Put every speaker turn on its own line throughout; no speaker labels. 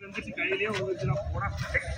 தங்கச்சி கையிலேயே வந்துச்சுன்னா போனா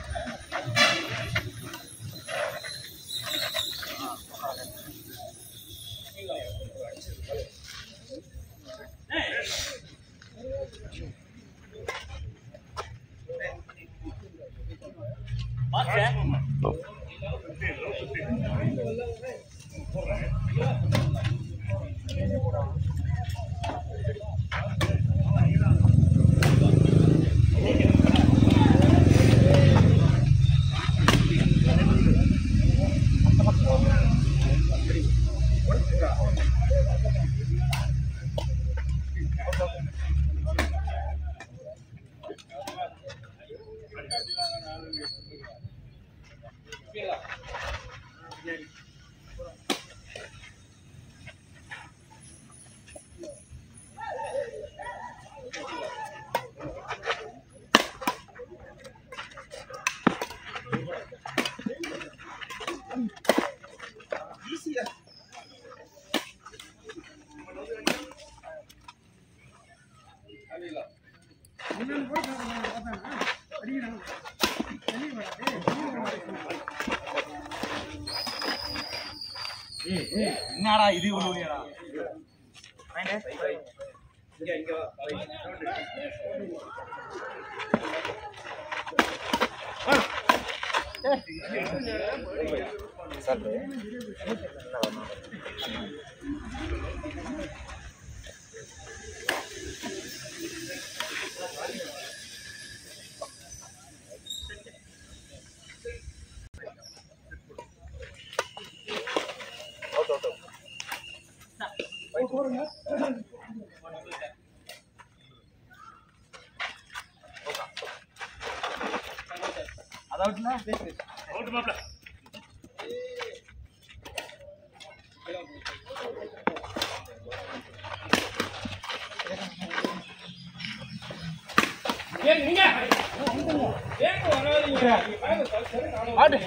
என்னடா இது ஒண்ணுடா அதாவதுல
அவுட் மாப்ள
ஆடு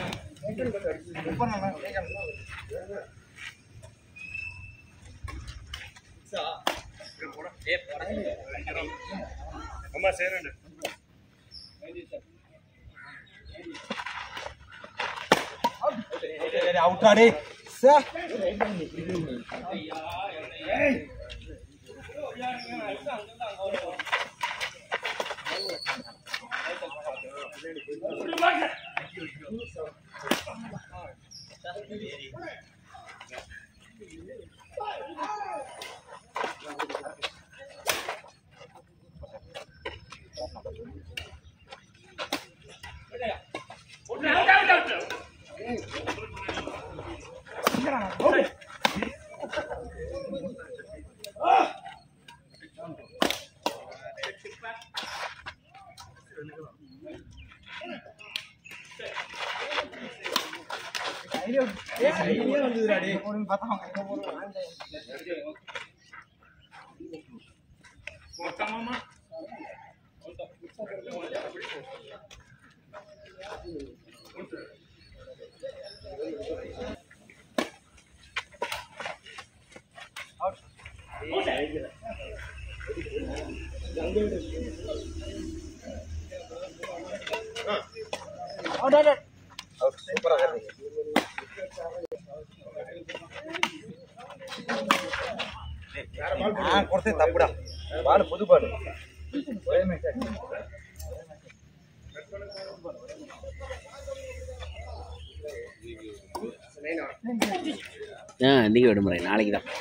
அம்மா சேரண்டு
அவுட்டாடே சே
போட்டாமாமா
நான் கொடுத்தேன் தப்புடா பால் புது பால் ஒரே மேட்ச்
ஆ இன்னைக்கு விடுமுறை நாளைக்கு தான்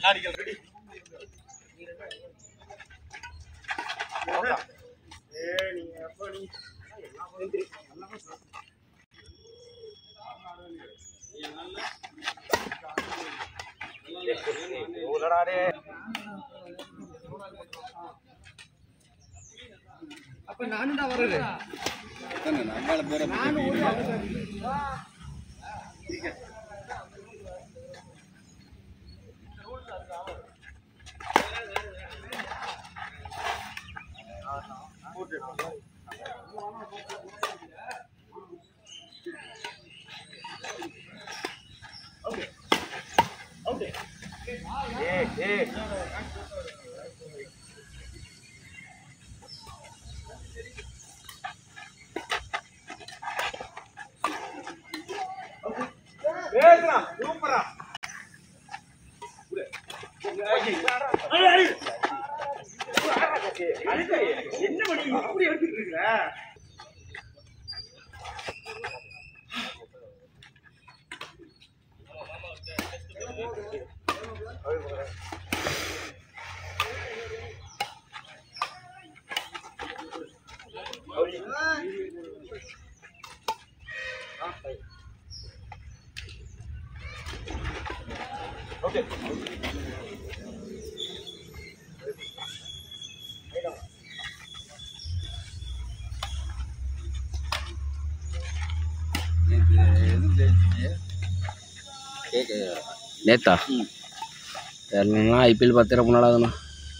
உள்ளடா டேய். ஏய், ஏய். பேசுடா, சூப்பரா. என்ன பண்ணி இப்படி எடுத்துட்டு இருக்கிற ஓகே
நேத்தா தெரியலண்ணா ஐபிஎல் பார்த்து ரொம்ப நாளாகுதுண்ணா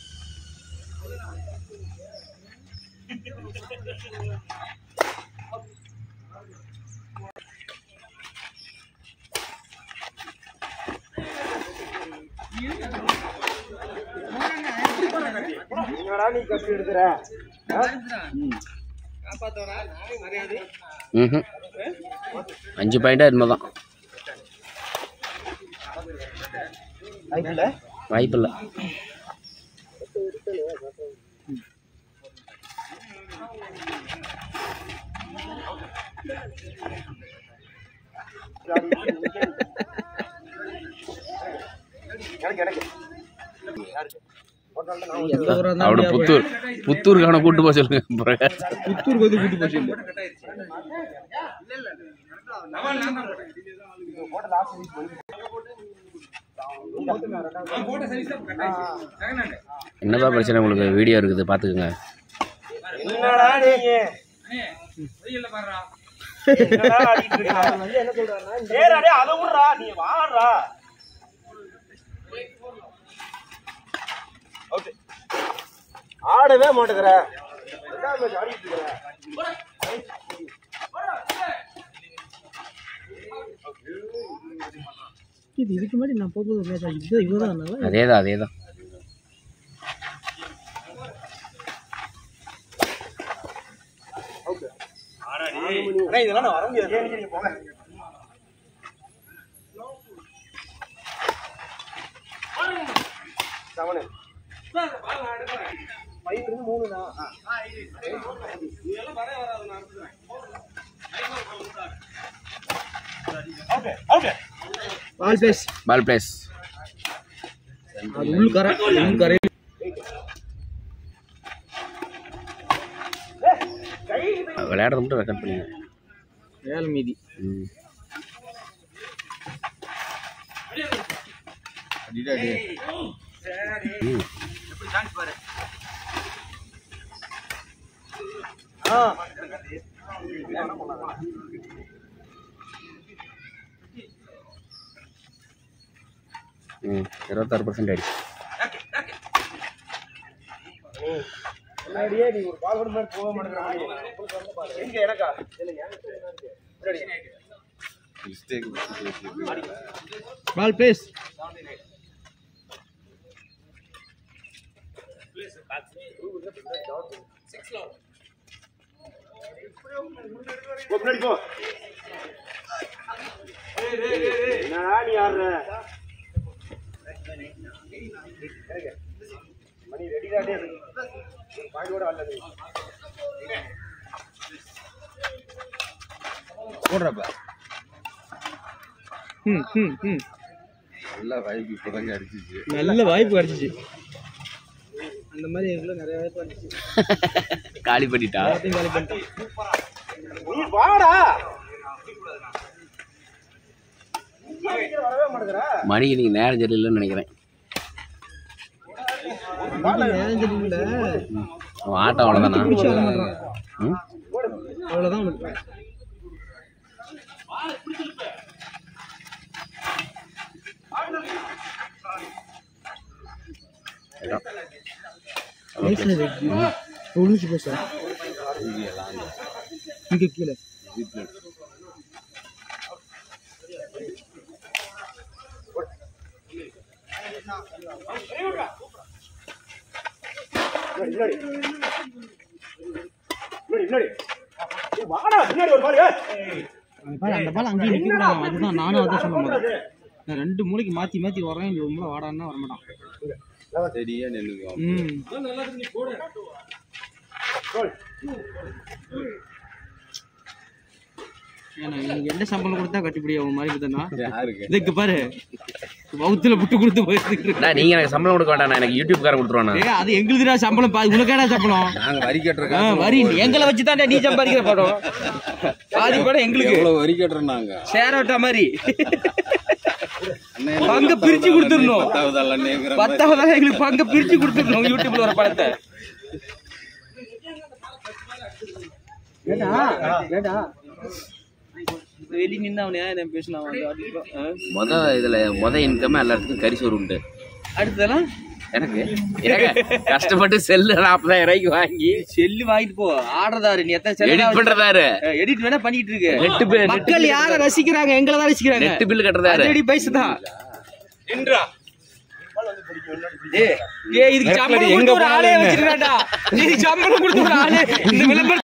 என்னடா நீ கப்பி எடுக்கிற
ம் அஞ்சு பாயிண்டாக இனிமே தான்
ஐபிஎல்ல
வாய்ப்பில்லை
எனக்கு எனக்கு
அவட புத்தூர் புத்தூருக்கான கூட்டு போக சொல்லுங்க பிரகாஷ்
புத்தூருக்கு வந்து கூட்டு போச்சு
என்னதான் பிரச்சனை உங்களுக்கு வீடியோ இருக்குது பார்த்துக்குங்க
என்னடா நீங்க என்னடா ஆடிட்டு இருக்க? ஏறா டேய், அதை விட்றா, நீ வாடா. Out. ஆடவே மாட்டேங்கிற ரெண்டாவது match ஆடிட்டு இருக்கிற.
இது இதுக்கு முன்னாடி நான் போகும்போது மேட்ச் ஆச்சு இவ தான்
அதே தான் அதே தான்
அண்ணா, இதெல்லாம் நான் வர முடியாது ஏன் நீங்க போங்க செவனு ஃபைவ் இருந்து மூணுண்ணா okay okay
all base
ball place
அது உள் கரை உள் கரை
விளையாடுறது மட்டும் ரெக்கார்ட் பண்ணுங்க
ஏழு மீதி
ம் ம்
ஆ
ம் இருபத்தாறு பர்சன்ட் ஆயிடுச்சு
முன்னாடியே நீ ஒரு பால் கூட மாதிரி போக மாட்டேங்கிற எங்க எனக்கா
பால் பேஸ்
போ முன்னாடி போ என்னடா நீ ஆடுற மணி ரெடிடா டே பாயிண்ட் ஆடல நீ
போடுறப்ப ம் ம் ம்
நல்ல வாய்ப்பு இப்போதாங்க அடிச்சிச்சு
நல்ல வாய்ப்பு கிடைச்சிச்சு அந்த மாதிரி எங்களுக்குள்ள நிறைய வாய்ப்பு கிடைச்சிச்சு
காலி பண்ணிட்டா
எல்லாத்தையும் காலி பண்ணிட்டோம்
நீ வாடா
மணிக்கு நீங்க நேரம் சரியில்லைன்னு நினைக்கிறேன்
நேரம் சரியில்லை
அவன் ஆட்டம் அவ்வளோதானா
பிடிச்சு வர மாட்டான்
ம்
அவ்வளோதான் உனக்கு ஒரு நிமிஷம் பேச இங்க கீழே
வாடா பின்னாடி ஒரு பாரு
அங்க பாரு, அந்த பால் அங்கேயே நிக்க கூடாது அதுதான் நானும் அதான் சொல்ல போறேன் நான் ரெண்டு மூளைக்கு மாத்தி மாத்தி வரேன் இந்த மூளை வாடான்னா வரமாட்டான்
சரியா நின்றுக்குவோம்
ம் ஏன்னா எனக்கு எந்த சம்பளம் கொடுத்தா கட்டுப்படி ஆகும் மாதிரி இருக்குதுன்னா
யாருக்கு
இதுக்கு பாரு வவுத்துல புட்டு கொடுத்து போயிட்டு
அண்ணா, நீங்க எனக்கு சம்பளம் கொடுக்க வேண்டாம் எனக்கு யூடியூப் காரன் கொடுத்துருவாண்ணா
ஏ அது எங்களுதுடா சம்பளம் பா உனக்கேடா சம்பளம்
நாங்க வரி
ஆ,
கட்டுறோம்
வரி எங்களை வச்சு நீ சம்பாதிக்கிற படம் பாதி படம் எங்களுக்கு
எவ்வளவு வரி கட்டுறோம் நாங்க
ஷேர் அவுட்டா மாதிரி பங்க பிரிச்சு கொடுத்துடணும்
பத்தாவது
பத்தாவது எங்களுக்கு பங்க பிரிச்சு கொடுத்துடணும் யூடியூப்ல வர படத்தை ஏடா ஏடா வெளி நின்று அவன் ஏன் பேசலாம்
மொத இதுல மொத இன்கம் எல்லாத்துக்கும் கரிசோறு உண்டு
அடுத்ததெல்லாம்
எனக்கு ஏங்க, கஷ்டப்பட்டு செல்லு நாற்பதாயிரம் ரூபாய்க்கு வாங்கி
செல்லு வாங்கிட்டு போ ஆடுறதாரு நீ எத்தனை
எடிட் பண்றதாரு
எடிட் வேணா பண்ணிட்டு இருக்கு
நெட்டு பில்
மக்கள் யார ரசிக்கிறாங்க எங்களை தான் ரசிக்கிறாங்க
நெட்டு பில் கட்டுறதாரு
அடி பைசு தான் ஏய், ஏய், இதுக்கு சம்பளம் கொடுத்து ஒரு ஆளே வச்சிருக்காடா இதுக்கு சம்பளம் கொடுத்து ஒரு ஆளே இந்த விளம்பரம்